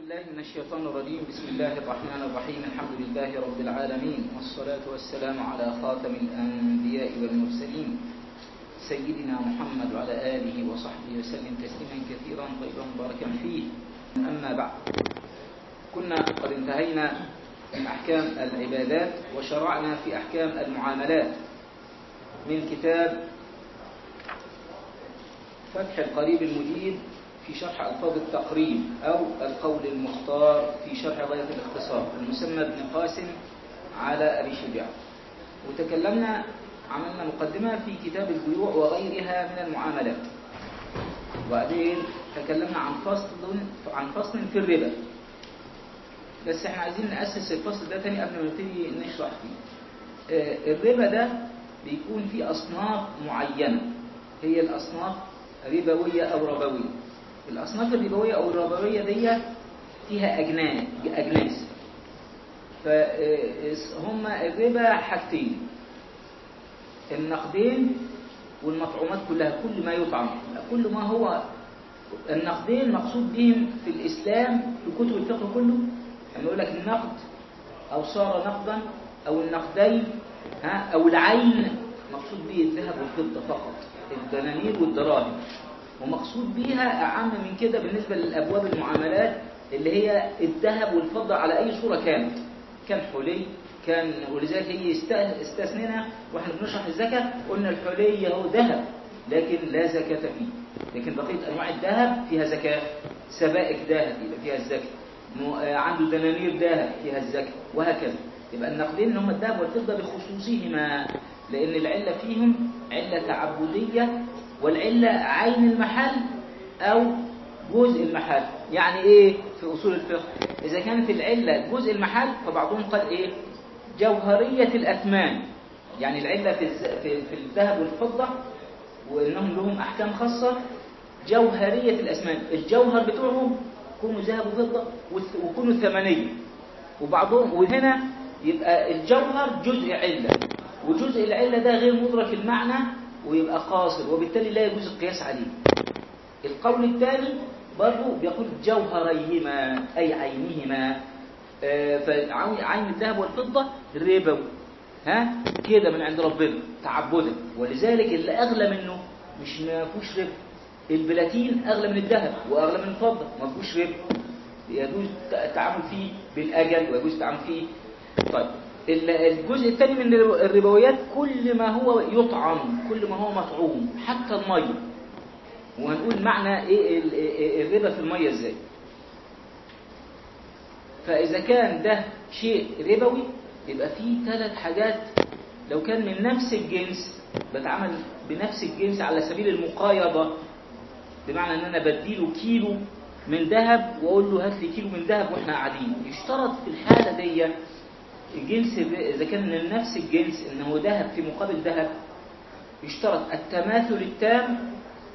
بالله من الشيطان الرجيم بسم الله الرحمن الرحيم الحمد لله رب العالمين والصلاة والسلام على خاتم الأنبياء والمرسلين سيدنا محمد وعلى آله وصحبه وسلم تسليما كثيرا طيبا مباركا فيه أما بعد كنا قد انتهينا من أحكام العبادات وشرعنا في أحكام المعاملات من كتاب فتح القريب المجيد في شرح ألفاظ التقريب أو القول المختار في شرح غاية الاختصار المسمى ابن قاسم على أبي شجاع وتكلمنا عملنا مقدمة في كتاب البيوع وغيرها من المعاملات وبعدين تكلمنا عن فصل عن فصل في الربا بس احنا عايزين نأسس الفصل ده تاني قبل ما نبتدي نشرح فيه آه الربا ده بيكون فيه أصناف معينة هي الأصناف ربوية أو ربوية الأصناف الربوية أو الربوية دي فيها أجناس أجناس فهم الربا حاجتين النقدين والمطعومات كلها كل ما يطعم كل ما هو النقدين مقصود بهم في الإسلام في كتب الفقه كله لما يقول لك النقد أو صار نقدا أو النقدين ها أو العين مقصود به الذهب والفضة فقط الدنانير والدراهم ومقصود بيها أعم من كده بالنسبة للأبواب المعاملات اللي هي الذهب والفضة على أي صورة كانت كان حلي كان ولذلك هي استثنينا واحنا بنشرح الزكاة قلنا الحلي هو ذهب لكن لا زكاة فيه لكن بقية أنواع الذهب فيها زكاة سبائك ذهب يبقى فيها الزكاة عنده دنانير ذهب فيها الزكاة وهكذا يبقى النقدين هم الذهب والفضة بخصوصهما لأن العلة فيهم علة تعبدية والعلة عين المحل أو جزء المحل يعني إيه في أصول الفقه إذا كانت العلة جزء المحل فبعضهم قال إيه جوهرية الأثمان يعني العلة في, في, في الذهب والفضة وإنهم لهم أحكام خاصة جوهرية الأثمان الجوهر بتوعهم يكونوا ذهب وفضة ويكونوا ثمنية وبعضهم وهنا يبقى الجوهر جزء علة وجزء العلة ده غير مدرك المعنى ويبقى قاصر وبالتالي لا يجوز القياس عليه القول الثاني برضه بيقول جوهريهما أي عينهما آه فعين الذهب والفضة ربوي ها كده من عند ربنا تعبدا ولذلك اللي أغلى منه مش ما فيهوش ربا البلاتين أغلى من الذهب وأغلى من الفضة ما فيهوش ربا يجوز التعامل فيه بالأجل ويجوز التعامل فيه طيب الجزء الثاني من الربويات كل ما هو يطعم كل ما هو مطعوم حتى المية وهنقول معنى ايه الربا في المية ازاي فاذا كان ده شيء ربوي يبقى فيه ثلاث حاجات لو كان من نفس الجنس بتعامل بنفس الجنس على سبيل المقايضة بمعنى ان انا بديله كيلو من ذهب واقول له هات لي كيلو من ذهب واحنا قاعدين يشترط في الحالة دي الجنس إذا كان من نفس الجنس إن هو ذهب في مقابل ذهب يشترط التماثل التام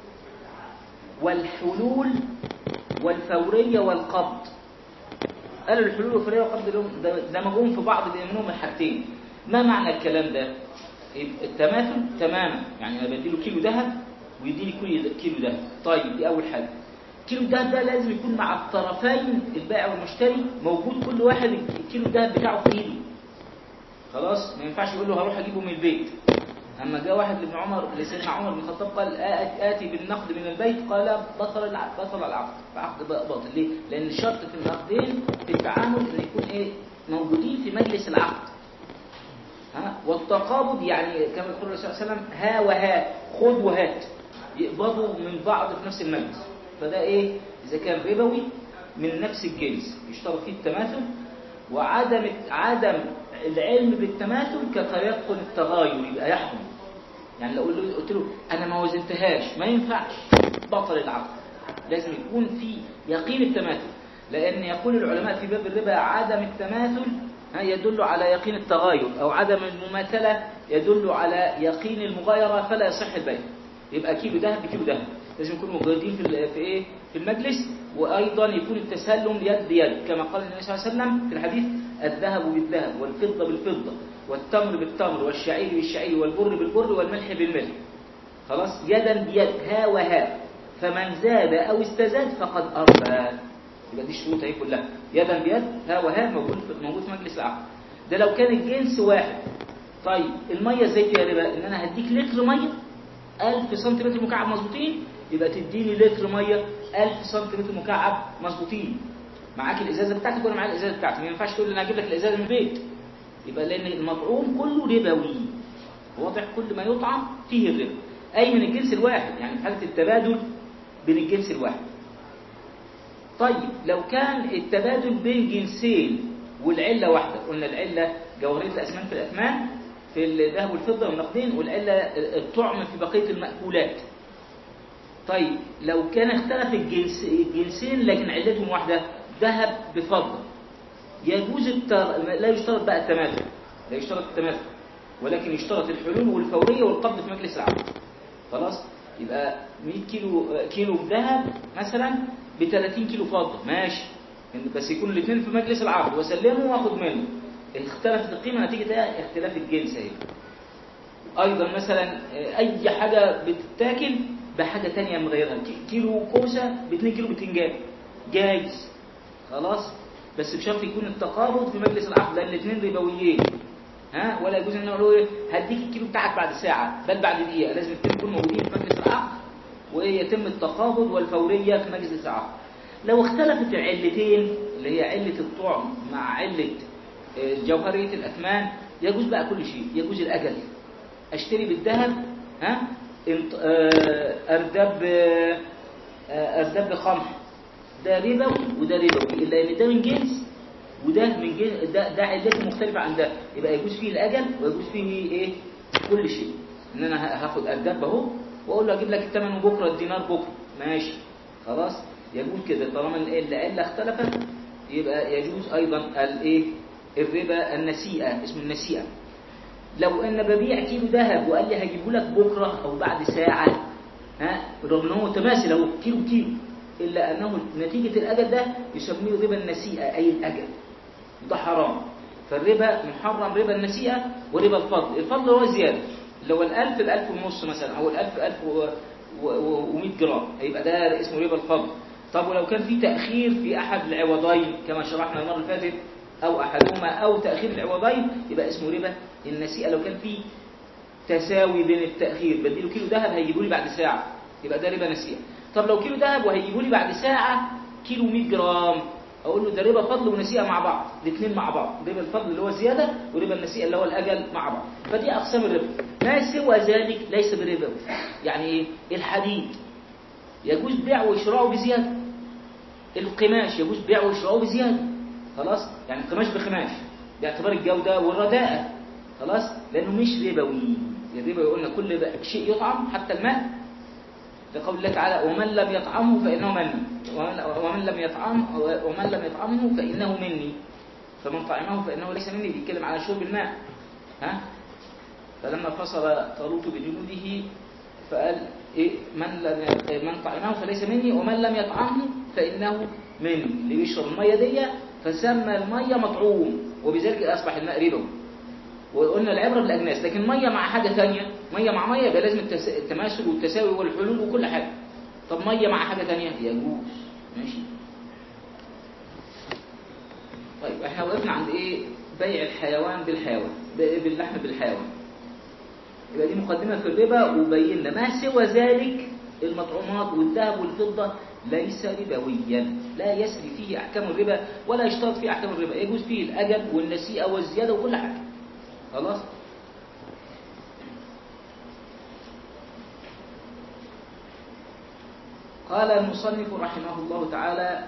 والحلول والفورية والقبض قالوا الحلول والفورية والقبض دمجوهم في بعض بيمنهم الحاجتين ما معنى الكلام ده التماثل تماما يعني انا بديله كيلو ذهب ويديني كيلو ذهب طيب دي اول حاجه كيلو الذهب ده لازم يكون مع الطرفين البائع والمشتري موجود كل واحد الكيلو الذهب بتاعه في ايده خلاص ما ينفعش يقول له هروح اجيبه من البيت اما جاء واحد لابن عمر لسيدنا عمر بن الخطاب قال اتي بالنقد من البيت قال بطل العقد بطل العقد فعقد باطل ليه؟ لان الشرط في النقدين في التعامل ان يكون ايه موجودين في مجلس العقد ها والتقابض يعني كما يقول الرسول صلى الله عليه وسلم ها وها خذ وهات يقبضوا من بعض في نفس المجلس فده ايه اذا كان ربوي من نفس الجنس يشترط فيه التماثل وعدم عدم العلم بالتماثل كتيقن التغاير يبقى يحكم يعني لو قلت له انا ما وزنتهاش ما ينفعش بطل العقد لازم يكون في يقين التماثل لان يقول العلماء في باب الربا عدم التماثل يدل على يقين التغاير او عدم المماثله يدل على يقين المغايره فلا يصح البيع يبقى كيلو ذهب بكيلو ذهب لازم يكونوا موجودين في في ايه في المجلس وايضا يكون التسلم يد بيد كما قال النبي صلى الله عليه وسلم في الحديث الذهب بالذهب والفضه بالفضه والتمر بالتمر والشعير بالشعير والبر بالبر والملح بالملح خلاص يدا بيد ها وها فمن زاد او استزاد فقد اربى يبقى دي الشروط اهي كلها يدا بيد ها وها موجود في موجود في مجلس العقد ده لو كان الجنس واحد طيب الميه ازاي فيها ربا ان انا هديك لتر ميه 1000 سنتيمتر مكعب مظبوطين يبقى تديني لتر ميه 1000 سنتيمتر مكعب مظبوطين معاك الازازه بتاعتك وانا معايا الازازه بتاعتي ما ينفعش تقول لي انا هجيب لك الازازه من البيت يبقى لان المطعوم كله ربوي واضح كل ما يطعم فيه الربا اي من الجنس الواحد يعني في حاله التبادل بين الجنس الواحد طيب لو كان التبادل بين جنسين والعله واحده قلنا العله جوهريه الاسمنت في الاثمان في الذهب والفضه والنقدين والعله الطعم في بقيه الماكولات طيب لو كان اختلف الجنس الجنسين لكن علتهم واحده ذهب بفضه يجوز التر... لا يشترط بقى التماثل لا يشترط التماثل ولكن يشترط الحلول والفوريه والقبض في مجلس العقد خلاص يبقى 100 كيلو كيلو ذهب مثلا ب 30 كيلو فضه ماشي بس يكون الاثنين في مجلس العقد واسلمه واخد منه اختلفت القيمه نتيجه اختلاف الجنس اهي ايضا مثلا اي حاجه بتتاكل بحاجه ثانيه مغيرها كيلو كوسه ب 2 كيلو بتنجان جايز خلاص بس بشرط يكون التقابض في مجلس العقد لان الاثنين ربويين ها ولا يجوز ان اقول ايه هديك الكيلو بتاعك بعد ساعه بل بعد دقيقه لازم الاثنين يكونوا موجودين في مجلس العقد ويتم التقابض والفوريه في مجلس العقد لو اختلفت العلتين اللي هي عله الطعم مع عله جوهريه الاثمان يجوز بقى كل شيء يجوز الاجل اشتري بالذهب ها اردب اردب قمح ده ربوي وده ربوي الا ان ده من جنس وده من جنس ده, ده علته مختلفه عن ده يبقى يجوز فيه الاجل ويجوز فيه ايه كل شيء ان انا هاخد اردب اهو واقول له اجيب لك الثمن بكره الدينار بكره ماشي خلاص يجوز كده طالما العله اختلفت يبقى يجوز ايضا الايه الربا النسيئه اسمه النسيئه لو ان ببيع كيلو ذهب وقال لي هجيبه لك بكره او بعد ساعه ها رغم ان هو متماثل اهو كيلو كيلو الا انه نتيجه الاجل ده يسميه ربا النسيئه اي الاجل ده حرام فالربا محرم ربا النسيئه وربا الفضل الفضل هو الزياده اللي هو الألف الألف ونص مثلا أو الألف ألف ومئة جرام هيبقى ده اسمه ربا الفضل طب ولو كان في تأخير في أحد العوضين كما شرحنا المرة اللي فاتت أو أحدهما أو تأخير العوضين يبقى اسمه ربا النسيئة لو كان في تساوي بين التأخير بديله كيلو ذهب هيجيبوا لي بعد ساعة يبقى ده ربا نسيئة طب لو كيلو ذهب وهيجيبوا لي بعد ساعة كيلو 100 جرام اقول له ده ربا فضل ونسيئه مع بعض الاثنين مع بعض ربا الفضل اللي هو الزياده وربا النسيئه اللي هو الاجل مع بعض فدي اقسام الربا ما سوى ذلك ليس بربا يعني ايه الحديد يجوز بيعه وشراؤه بزياده القماش يجوز بيعه وشراؤه بزياده خلاص يعني القماش بخماش باعتبار الجوده والرداءه خلاص لانه مش ربوي الربا يقولنا كل شيء يطعم حتى الماء لقول الله تعالى ومن لم يطعمه فإنه مني ومن لم يطعم ومن لم يطعمه فإنه مني فمن طعمه فإنه ليس مني بيتكلم على شرب الماء ها فلما فصل طالوت بجنوده فقال إيه من لم من طعمه فليس مني ومن لم يطعمه فإنه مني اللي بيشرب المية دي فسمى المية مطعوم وبذلك أصبح الماء ربا وقلنا العبرة بالأجناس لكن مية مع حاجة ثانية مية مع مية يبقى لازم التماثل والتساوي والحلول وكل حاجة طب مية مع حاجة ثانية يجوز ماشي طيب احنا وقفنا عند ايه بيع الحيوان بالحيوان باللحم بالحيوان يبقى دي مقدمة في الربا وبينا ما سوى ذلك المطعومات والذهب والفضة ليس ربويا لا يسري فيه أحكام الربا ولا يشترط فيه أحكام الربا يجوز فيه الأجل والنسيئة والزيادة وكل حاجة خلاص قال المصنف رحمه الله تعالى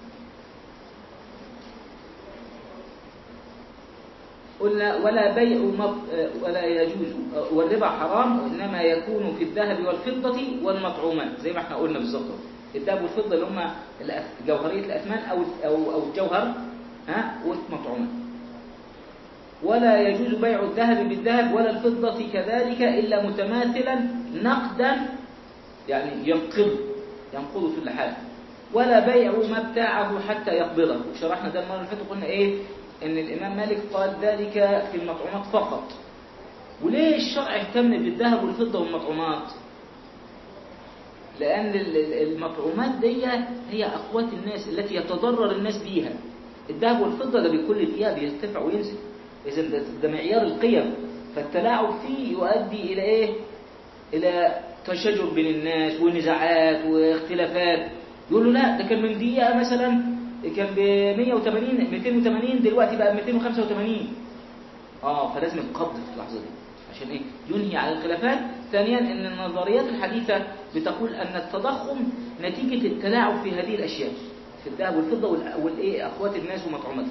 قلنا ولا بيع ولا يجوز والربا حرام وإنما يكون في الذهب والفضة والمطعومات زي ما احنا قلنا بالظبط الذهب والفضة اللي هم جوهرية الأثمان أو أو أو الجوهر ها والمطعومات ولا يجوز بيع الذهب بالذهب ولا الفضة كذلك إلا متماثلا نقدا يعني ينقض ينقض في الحال ولا بيع ما ابتاعه حتى يقبضه وشرحنا ده المرة اللي فاتت قلنا إيه إن الإمام مالك قال ذلك في المطعومات فقط وليه الشرع اهتم بالذهب والفضة والمطعومات لأن ال- ال- المطعومات دي هي أقوات الناس التي يتضرر الناس بيها الذهب والفضة ده بكل القيام بيرتفع وينزل إذا ده, ده معيار القيم فالتلاعب فيه يؤدي إلى إيه؟ إلى تشاجر بين الناس ونزاعات واختلافات يقول له لا ده كان من دقيقة مثلا كان ب 180 280 دلوقتي بقى 285 اه فلازم القبض في اللحظة دي عشان ايه ينهي على الخلافات ثانيا ان النظريات الحديثة بتقول ان التضخم نتيجة التلاعب في هذه الاشياء في الذهب والفضة وال- والايه اخوات الناس ومطعوماتهم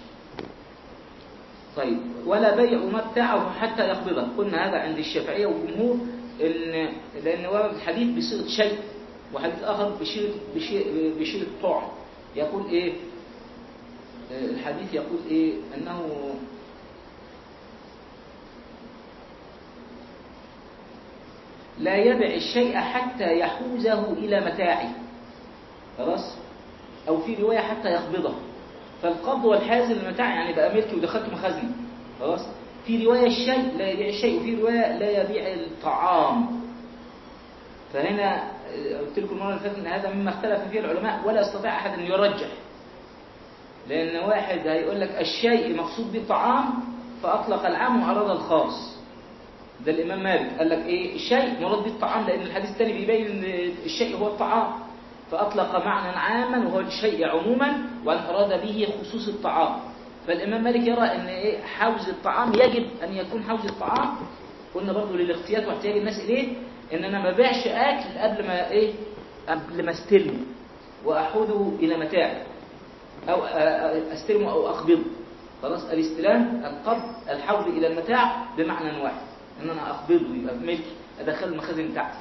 طيب ولا بيع ما ابتاعه حتى يقبضه قلنا هذا عند الشافعية والجمهور إن لأن ورد الحديث بصيغة شيء وحديث آخر بشيء بشيء بشيء طعم يقول إيه آه، الحديث يقول إيه أنه لا يبع الشيء حتى يحوزه إلى متاعه خلاص أو في رواية حتى يقبضه فالقبض والحاز للمتاع يعني بقى ملكي ودخلت مخزني خلاص في رواية الشيء لا يبيع الشيء وفي رواية لا يبيع الطعام فهنا آه، قلت لكم المرة اللي فاتت ان هذا مما اختلف فيه العلماء ولا يستطيع احد ان يرجح لان واحد هيقول لك الشيء مقصود به طعام فاطلق العام واراد الخاص ده الامام مالك قال لك ايه الشيء مراد به الطعام لان الحديث الثاني بيبين ان الشيء هو الطعام فاطلق معنى عاما وهو الشيء عموما وان اراد به خصوص الطعام فالامام مالك يرى ان ايه حوز الطعام يجب ان يكون حوز الطعام قلنا برضه للاختيار واحتياج الناس اليه ان انا ما بيعش اكل قبل ما ايه قبل ما استلمه واحوده الى متاعي او استلمه او اقبضه خلاص الاستلام القبض الحوض الى المتاع بمعنى واحد ان انا اقبضه يبقى في ملكي ادخله المخازن بتاعتي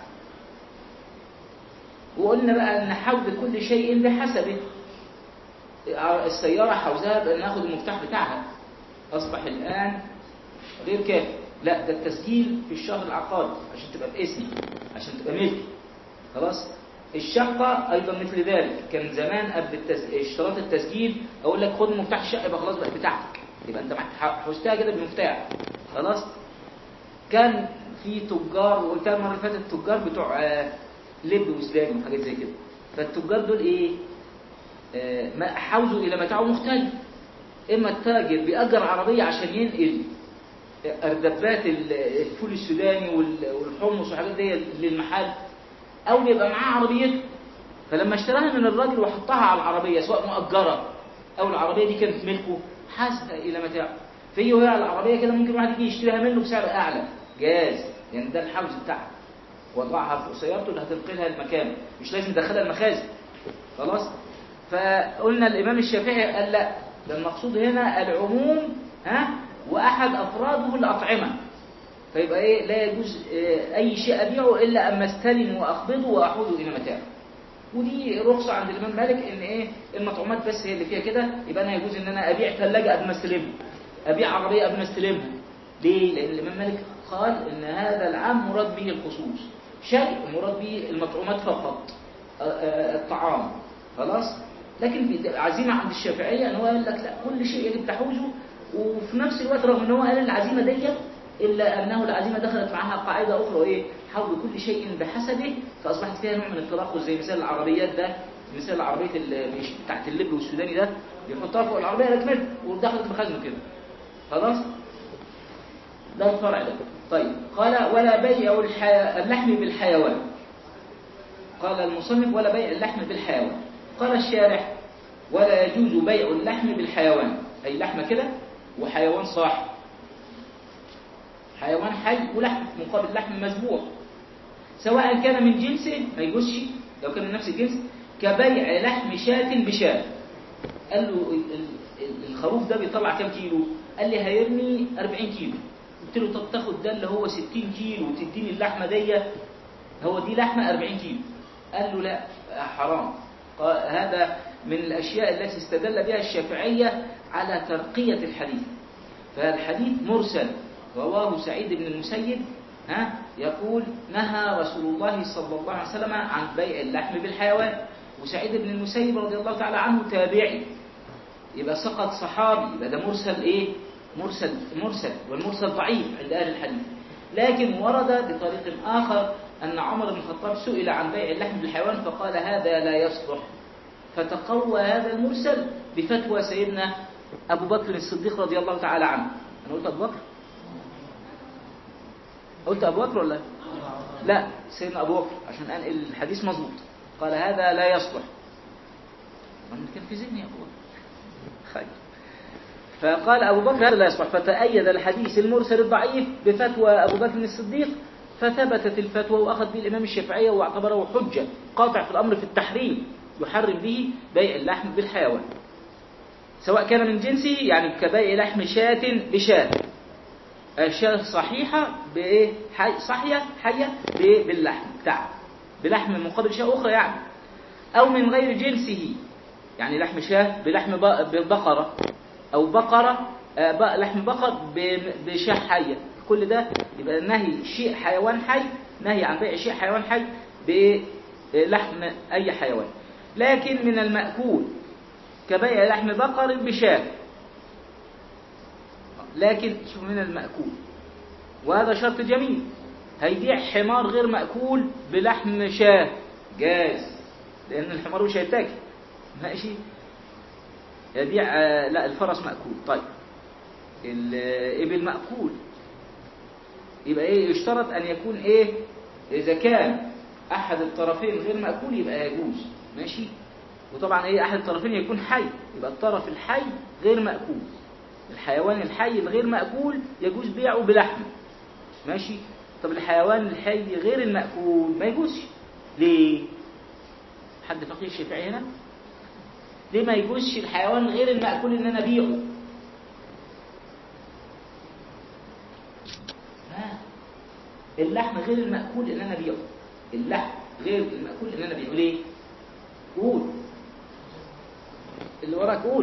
وقلنا بقى ان حوض كل شيء بحسبه السياره حوزها بان ناخد المفتاح بتاعها اصبح الان غير كافي لا ده التسجيل في الشهر العقاري عشان تبقى باسمي عشان تبقى ملكي خلاص الشقة أيضا مثل ذلك كان زمان قبل التس... اشتراط التسجيل أقول لك خد مفتاح الشقة يبقى خلاص بقت بتاعتك يبقى أنت حوزتها كده بالمفتاح خلاص كان في تجار وقلتها المرة اللي فاتت التجار بتوع آه، لب وسوداني وحاجات زي كده فالتجار دول إيه آه، ما حوزوا إلى متاعه مختلف إما التاجر بيأجر عربية عشان ينقل أردبات الفول السوداني وال- والحمص والحاجات دي للمحل أو بيبقى معاه عربيته فلما اشتراها من الراجل وحطها على العربية سواء مؤجرة أو العربية دي كانت ملكه حاسبة إلى متاعه فهي وهي على العربية كده ممكن واحد يجي يشتريها منه بسعر أعلى جاز يعني ده الحوز بتاعها وضعها في سيارته اللي هتنقلها المكان مش لازم تدخلها المخازن خلاص فقلنا الإمام الشافعي قال لا ده المقصود هنا العموم ها وأحد أفراده الأطعمة فيبقى إيه لا يجوز إيه أي شيء أبيعه إلا أما استلم وأقبضه وأحوله إلى متاعه ودي رخصة عند الإمام مالك إن إيه المطعومات بس هي اللي فيها كده يبقى أنا يجوز إن أنا أبيع ثلاجة قبل ما استلمها أبيع عربية قبل ما استلمها ليه؟ لأن الإمام مالك قال إن هذا العام مراد به الخصوص شيء مراد به المطعومات فقط آه، آه، الطعام خلاص لكن في عزيمة عند الشافعية ان هو قال لك لا كل شيء يجب تحوزه وفي نفس الوقت رغم ان هو قال العزيمة ديت إلا أنه العزيمة دخلت معها قاعدة أخرى وإيه حول كل شيء بحسبه فأصبحت فيها نوع من التلخص زي مثال العربيات ده مثال العربية اللي تحت اللب والسوداني ده بيحطها فوق العربية ركبت ودخلت مخازنه كده خلاص ده الفرع ده طيب قال ولا بيع الحي... اللحم بالحيوان قال المصنف ولا بيع اللحم بالحيوان قال الشارح ولا يجوز بيع اللحم بالحيوان أي لحمة كده وحيوان صاحي حيوان حي ولحم مقابل لحم مذبوح سواء كان من جنسه ما يجوزش لو كان من نفس الجنس كبيع لحم شاة بشاة قال له ال- ال- الخروف ده بيطلع كام كيلو قال لي هيرمي 40 كيلو قلت له طب تاخد ده اللي هو 60 كيلو وتديني اللحمه دي هو دي لحمه 40 كيلو قال له لا حرام قال هذا من الاشياء التي استدل بها الشافعيه على ترقيه الحديث فالحديث مرسل رواه سعيد بن المسيب ها يقول نهى رسول الله صلى الله عليه وسلم عن بيع اللحم بالحيوان وسعيد بن المسيب رضي الله تعالى عنه تابعي يبقى سقط صحابي يبقى ده مرسل ايه مرسل مرسل والمرسل ضعيف عند اهل الحديث لكن ورد بطريق اخر أن عمر بن الخطاب سئل عن بيع اللحم بالحيوان فقال هذا لا يصلح فتقوى هذا المرسل بفتوى سيدنا أبو بكر الصديق رضي الله تعالى عنه أنا قلت أبو بكر قلت أبو بكر ولا لا؟ لا سيدنا أبو بكر عشان أنقل الحديث مظبوط قال هذا لا يصلح من كان في ذهني أبو بكر خير فقال أبو بكر هذا لا يصلح فتأيد الحديث المرسل الضعيف بفتوى أبو بكر الصديق فثبتت الفتوى وأخذ به الإمام الشافعية واعتبره حجة قاطع في الأمر في التحريم يحرم به بيع اللحم بالحيوان سواء كان من جنسه يعني كبيع لحم شاة بشاة شاة صحيحة بإيه حي صحية حية بإيه؟ باللحم بتاعها بلحم مقابل شاة أخرى يعني أو من غير جنسه يعني لحم شاة بلحم ب- بقرة أو بقرة آه، ب- لحم بقر ب- بشاة حية كل ده يبقى نهي شيء حيوان حي نهي عن بيع شيء حيوان حي بلحم أي حيوان لكن من المأكول كبيع لحم بقر بشاة لكن شوف من المأكول وهذا شرط جميل هيبيع حمار غير مأكول بلحم شاة جاز لأن الحمار مش هيتاكل ماشي يبيع آه، لا الفرس مأكول طيب الإبل مأكول يبقى إيه يشترط أن يكون إيه إذا كان أحد الطرفين غير مأكول يبقى يجوز ماشي وطبعا إيه أحد الطرفين يكون حي يبقى الطرف الحي غير مأكول الحيوان الحي الغير مأكول يجوز بيعه بلحمه ماشي طب الحيوان الحي غير المأكول ما يجوزش ليه حد فقيه الشافعي هنا ليه ما يجوزش الحيوان غير المأكول ان انا ابيعه ها اللحم غير المأكول ان انا ابيعه اللحم غير المأكول ان انا ابيعه ليه قول اللي وراك قول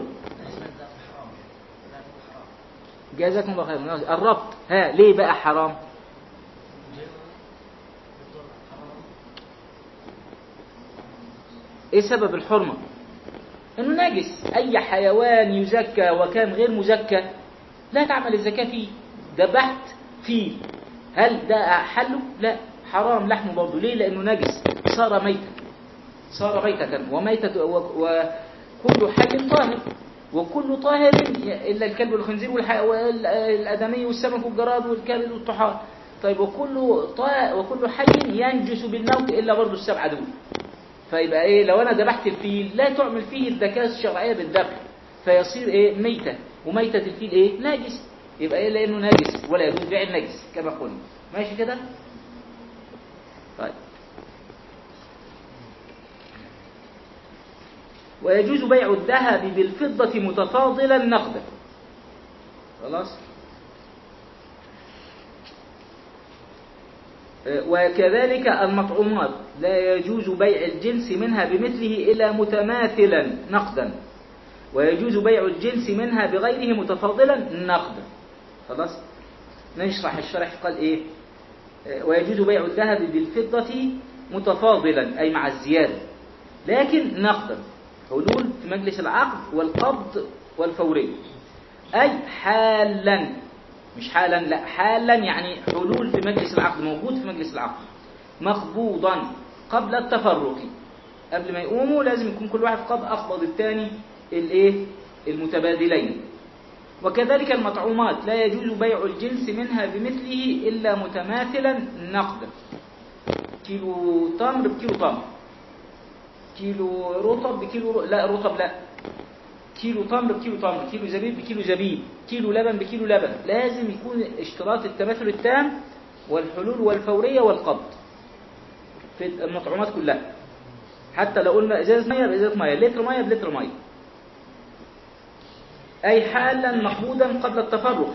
جزاكم الله خيرا الربط ها ليه بقى حرام ايه سبب الحرمة انه نجس اي حيوان يزكى وكان غير مزكى لا تعمل الزكاة فيه ذبحت فيه هل ده حله لا حرام لحمه برضه ليه لانه نجس صار ميتا صار ميتة وميتة و- وكل حي طاهر وكل طاهر الا الكلب والخنزير والح- والادمي والسمك والجراد والكبد والطحال طيب وكل طا... وكل حي ينجس بالموت الا برضه السبعه دول فيبقى ايه لو انا ذبحت الفيل لا تعمل فيه الذكاء الشرعيه بالذبح فيصير ايه ميته وميته الفيل ايه ناجس يبقى ايه لانه ناجس ولا يجوز بيع النجس كما قلنا ماشي كده طيب ويجوز بيع الذهب بالفضة متفاضلا نقدا خلاص وكذلك المطعومات لا يجوز بيع الجنس منها بمثله إلا متماثلا نقدا ويجوز بيع الجنس منها بغيره متفاضلا نقدا خلاص نشرح الشرح قال إيه ويجوز بيع الذهب بالفضة متفاضلا أي مع الزيادة لكن نقدا حلول في مجلس العقد والقبض والفوري أي حالا مش حالا لا حالا يعني حلول في مجلس العقد موجود في مجلس العقد مقبوضا قبل التفرق قبل ما يقوموا لازم يكون كل واحد قد أقبض الثاني الايه المتبادلين وكذلك المطعومات لا يجوز بيع الجنس منها بمثله إلا متماثلا نقدا كيلو تمر بكيلو تمر كيلو رطب بكيلو ر... لا رطب لا كيلو تمر بكيلو تمر كيلو زبيب بكيلو زبيب كيلو لبن بكيلو لبن لازم يكون اشتراط التماثل التام والحلول والفورية والقبض في المطعومات كلها حتى لو قلنا ازازة مية بازازة مية لتر مية بلتر مية أي حالا مقبودا قبل التفرق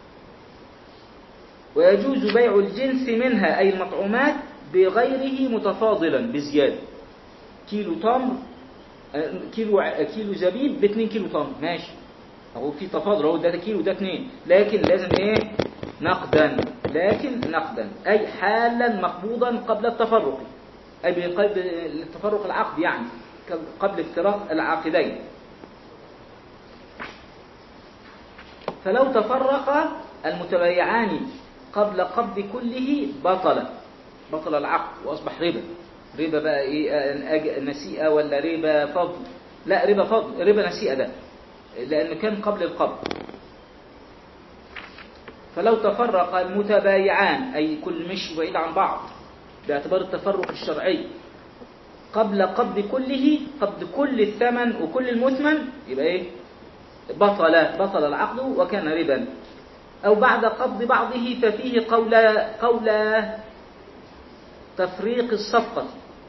ويجوز بيع الجنس منها أي المطعومات بغيره متفاضلا بزيادة كيلو تمر كيلو كيلو زبيب ب 2 كيلو تمر ماشي اهو في تفاضل اهو ده كيلو ده 2 لكن لازم ايه نقدا لكن نقدا اي حالا مقبوضا قبل التفرق اي قبل التفرق العقد يعني قبل افتراق العاقدين فلو تفرق المتبايعان قبل قبض كله بطل بطل العقد وأصبح ربا ربا بقى إيه آه، أج- نسيئة ولا ربا فضل لا ربا فضل ربا نسيئة ده لأنه كان قبل القبض فلو تفرق المتبايعان أي كل مش بعيد عن بعض باعتبار التفرق الشرعي قبل قبض كله قبض كل الثمن وكل المثمن يبقى ايه بطل بطل العقد وكان ربا أو بعد قبض بعضه ففيه قول قول تفريق الصفقة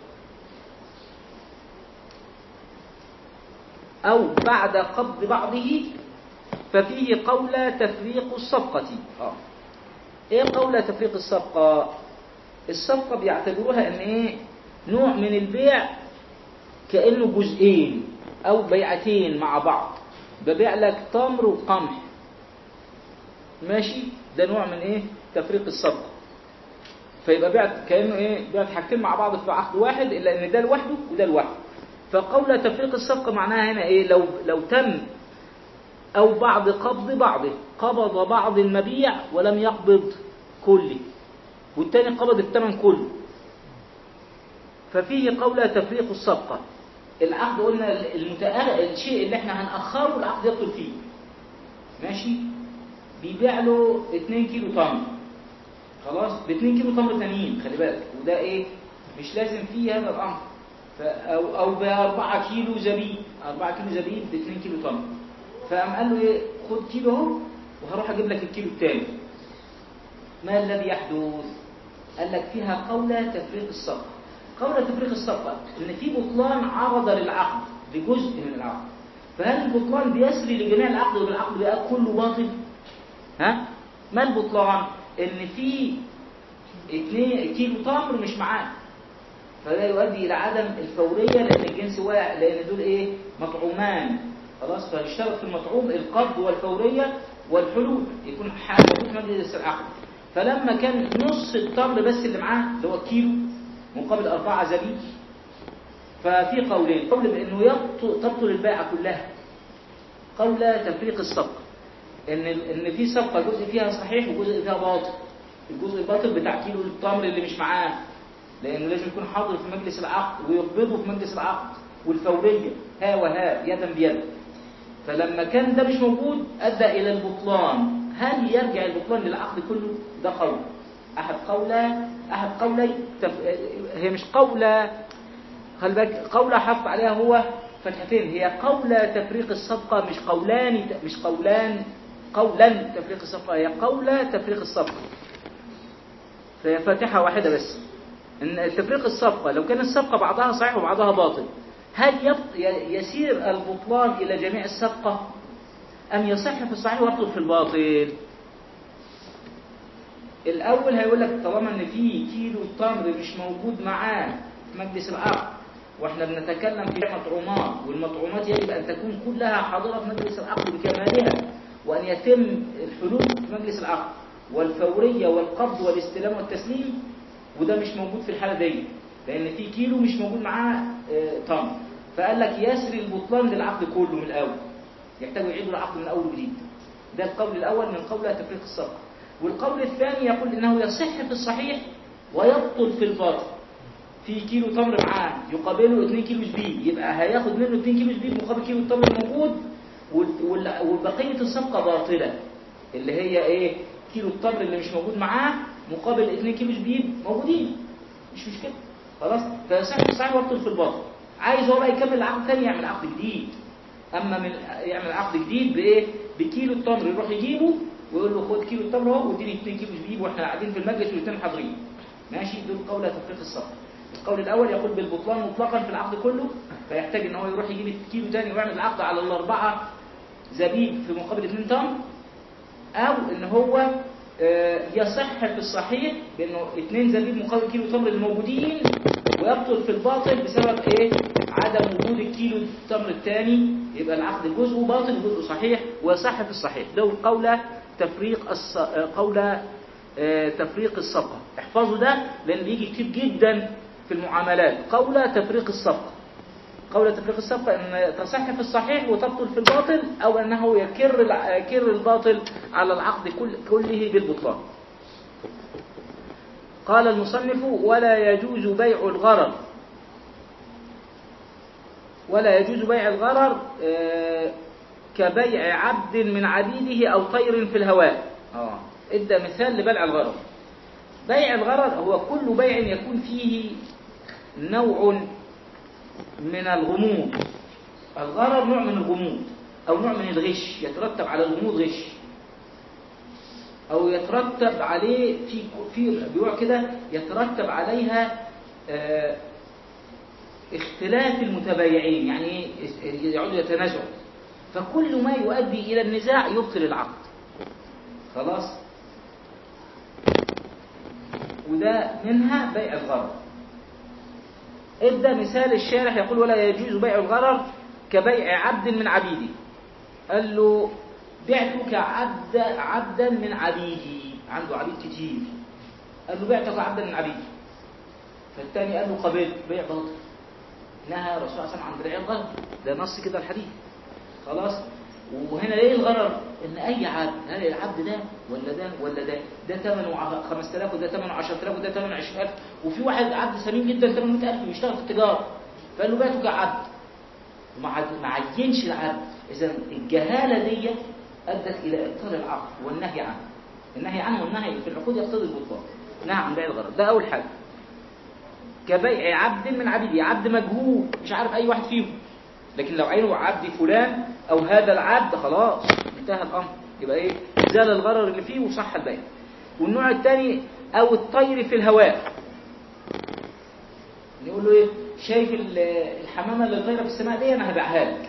أو بعد قبض بعضه ففيه قول تفريق الصفقة آه. ايه قول تفريق الصفقة الصفقة بيعتبروها ان ايه نوع من البيع كأنه جزئين او بيعتين مع بعض ببيع لك تمر وقمح ماشي ده نوع من ايه تفريق الصفقة فيبقى بعت كأنه ايه بعت حاجتين مع بعض في عقد واحد الا ان ده لوحده وده لوحده فقول تفريق الصفقة معناها هنا ايه لو لو تم أو بعد قبض بعضه قبض بعض المبيع ولم يقبض كله والتاني قبض الثمن كله ففيه قول تفريق الصفقة العقد قلنا المتأخر الشيء اللي احنا هنأخره العقد يدخل فيه ماشي بيبيع له 2 كيلو تمر خلاص ب 2 كيلو تمر تانيين خلي بالك وده ايه مش لازم فيه هذا الامر ف- او او ب 4 كيلو زبيب 4 كيلو زبيب ب 2 كيلو تمر فقام قال له ايه خد كيلو اهو وهروح اجيب لك الكيلو الثاني ما الذي يحدث قال لك فيها قولة تفريق الصفقة قولة تفريق الصفقة ان في بطلان عرض للعقد لجزء من العقد فهل البطلان بيسري لجميع العقد والعقد بقى كله باطل ها ما البطلان ان في اتنين كيلو تمر مش معاه فده يؤدي الى عدم الفوريه لان الجنس واقع لان دول ايه مطعومان خلاص فيشترط في المطعوم القبض والفوريه والحلول يكون حاجه موجود في مجلس العقد فلما كان نص التمر بس اللي معاه اللي هو كيلو مقابل أربعة زبيب ففي قولين قول بأنه يبطل تبطل البيعة كلها قول تفريق الصفقة إن إن في صفقة جزء فيها صحيح وجزء فيها باطل الجزء الباطل بتاع كيلو التمر اللي مش معاه لأنه لازم يكون حاضر في مجلس العقد ويقبضه في مجلس العقد والفورية ها وها يدا بيد فلما كان ده مش موجود أدى إلى البطلان هل يرجع البطلان للعقد كله ده قول أحد قولة أحد قولي تف... هي مش قولة خلي بالك قولة حط عليها هو فتحتين هي قولة تفريق الصفقة مش قولان مش قولان قولا تفريق الصفقة هي قولة تفريق الصفقة فهي فاتحة واحدة بس إن تفريق الصفقة لو كان الصفقة بعضها صحيح وبعضها باطل هل يبط... يسير البطلان إلى جميع الصفقة أم يصح في الصحيح ويبطل في الباطل الأول هيقول لك طالما إن في كيلو تمر مش موجود معاه في مجلس العقد واحنا بنتكلم في مطعومات والمطعومات يجب أن تكون كلها حاضرة في مجلس العقد بكمالها وأن يتم الحلول في مجلس العقد والفورية والقبض والاستلام والتسليم وده مش موجود في الحالة دي لأن في كيلو مش موجود معاه آه، تمر فقال لك يسري البطلان للعقد كله من الأول يحتاجوا يعيدوا العقد من أول وجديد ده القول الأول من قول تفريق الصفقة والقول الثاني يقول إنه يصح في الصحيح ويبطل في الباطل في كيلو تمر معاه يقابله 2 كيلو زبيب يبقى هياخد منه 2 كيلو زبيب مقابل كيلو التمر الموجود وال- وال- وبقية الصفقة باطلة اللي هي ايه كيلو التمر اللي مش موجود معاه مقابل 2 كيلو زبيب موجودين مش مشكلة خلاص فيصح في الصحيح ويبطل في الباطل عايز هو بقى يكمل العقد تاني يعمل عقد جديد اما من يعمل عقد جديد بايه بكيلو التمر يروح يجيبه ويقول له خد كيلو التمر اهو واديني 2 كيلو زبيب واحنا قاعدين في المجلس والاثنين حاضرين ماشي دول قول تفريق الصفقه القول الاول يقول بالبطلان مطلقا في العقد كله فيحتاج ان هو يروح يجيب كيلو تاني ويعمل العقد على الاربعه زبيب في مقابل 2 تمر او ان هو آه، يصح في الصحيح بانه اثنين زبيب مقابل كيلو تمر الموجودين ويبطل في الباطل بسبب ايه عدم وجود الكيلو التمر الثاني يبقى العقد جزء باطل جزء صحيح ويصح في الصحيح ده قولة تفريق الص... آه، قولة آه، تفريق الصفقة احفظوا ده لان بيجي كتير جدا في المعاملات قولة تفريق الصفقة قول تفريق الصفقة أن تصح في الصحيح وتبطل في الباطل أو أنه يكر يكر الباطل على العقد كل كله بالبطلان قال المصنف ولا يجوز بيع الغرر ولا يجوز بيع الغرر آه، كبيع عبد من عبيده أو طير في الهواء آه. ادى مثال لبيع الغرر بيع الغرر هو كل بيع يكون فيه نوع من الغموض الغرر نوع من الغموض أو نوع من الغش يترتب على الغموض غش أو يترتب عليه في في بيوع كده يترتب عليها آه، اختلاف المتبايعين يعني إيه؟ يقعدوا يتنازعوا فكل ما يؤدي إلى النزاع يبطل العقد خلاص وده منها بيع الغرر ادى مثال الشارح يقول ولا يجوز بيع الغرر كبيع عبد من عبيدي قال له بعتك عبد عبدا من عبيدي عنده عبيد كتير قال له بعتك عبدا من عبيدي فالتاني قال له قبلت بيع باطل نهى الرسول صلى الله عليه وسلم عن بيع الغرر ده نص كده الحديث خلاص وهنا ايه الغرر ان اي عبد هل العبد ده ولا ده ولا ده ده ثمنه 5000 وده ثمنه 10000 وده ثمنه 20000 وفي واحد عبد سمين جدا ثمنه 100000 بيشتغل في التجاره فقال له بعته كعبد ما عد- ما عينش العبد اذا الجهاله دي ادت الى ابطال العقد والنهي عنه النهي عنه والنهي في العقود يقتضي البطلان نهى عن بيع الغرر ده اول حاجه كبيع عبد من عبيدي عبد مجهول مش عارف اي واحد فيهم لكن لو عينه عبد فلان او هذا العبد خلاص انتهى الامر يبقى ايه زال الغرر اللي فيه وصح البيع والنوع الثاني او الطير في الهواء يقول له ايه شايف ال- الحمامه اللي طايره في السماء دي انا هبيعها لك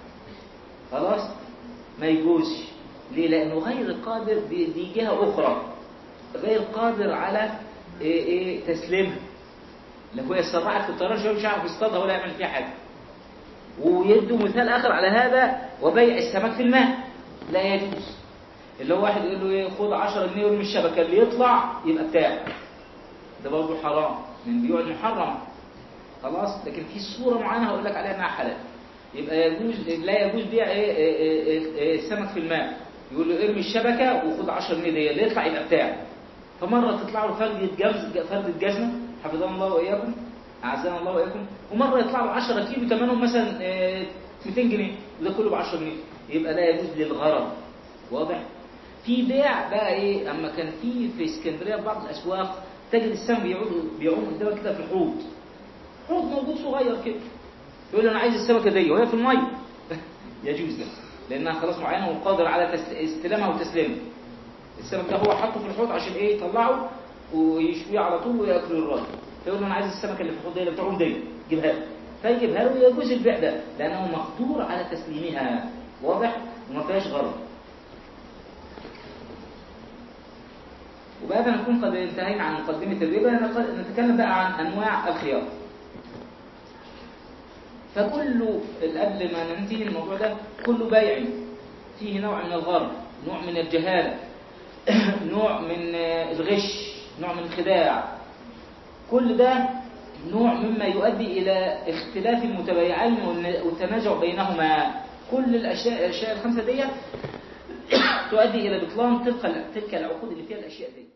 خلاص ما يجوزش ليه لانه غير قادر دي, دي جهه اخرى غير قادر على إيه إيه تسليمها لو هي سرعت في الطيران شويه مش عارف يصطادها ولا يعمل فيها حاجه ويدوا مثال اخر على هذا وبيع السمك في الماء لا يجوز اللي هو واحد يقول له ايه خد 10 جنيه وارمي الشبكه اللي يطلع يبقى بتاعك ده برضه حرام من بيوع المحرم خلاص لكن في صوره معينه هقول لك عليها انها حلال يبقى يجوز لا يجوز بيع إيه إيه إيه إيه السمك في الماء يقول له ارمي الشبكه وخد 10 جنيه دي اللي يطلع يبقى بتاعك فمره تطلع له فردة جزم فردة جزمه حفظنا الله واياكم اعزنا الله واياكم ومره يطلع له 10 كيلو ثمنهم مثلا آه، 200 جنيه وده كله ب 10 جنيه يبقى لا يجوز للغرض واضح في بيع بقى ايه اما كان في في اسكندريه في بعض الاسواق تجد السمك بيعود بيعوم قدامك كده في الحوض حوض موجود صغير كده يقول له انا عايز السمكه دي وهي في الميه يجوز ده لانها خلاص معينه وقادر على تس- استلامها وتسليمها السمك ده هو حاطه في الحوض عشان ايه يطلعه ويشويه على طول وياكل الراجل فيقول له انا عايز السمكه اللي في الحوض دي اللي بتعوم دي جيبها له فيجيبها له ويجوز البيع ده لانه مقدور على تسليمها واضح وما فيهاش غرض وبهذا نكون قد انتهينا عن مقدمة الربا نق- نتكلم بقى عن أنواع الخيار فكل قبل ما ننتهي الموضوع ده كل بيع فيه نوع من الغرب نوع من الجهالة نوع من آه، الغش نوع من الخداع كل ده نوع مما يؤدي إلى اختلاف المتبايعين والن- والتنازع بينهما كل الأشياء الأشياء الخمسة دي تؤدي إلى بطلان تلك تلك العقود اللي فيها الأشياء دي